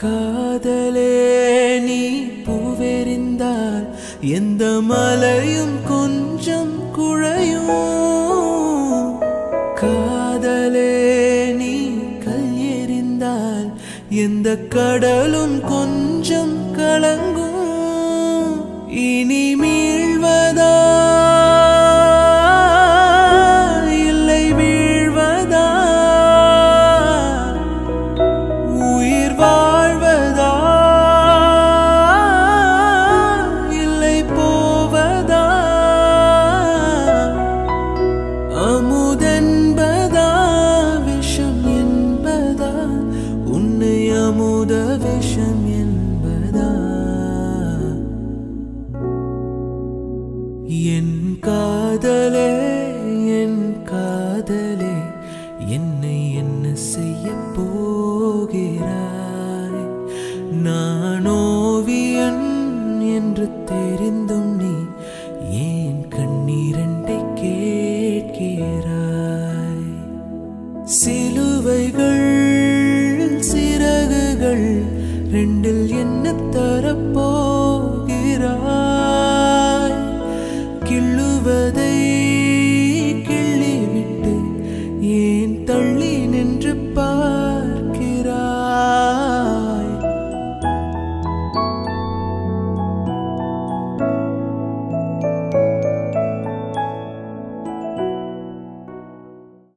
காதலே நீ பூவெறிந்தால் எந்த மலையும் கொஞ்சம் குழையும் காதலே நீ கல் எறிந்தால் எந்த கடலும் கொஞ்சம் கலங்கும் இனி மீழ்வதா இல்லை வீழ்வதா உயிர் வாழ்வதா இல்லை போவதா அமுதென்பதா விஷம் என்பதா உன்னை அமுத விஷம்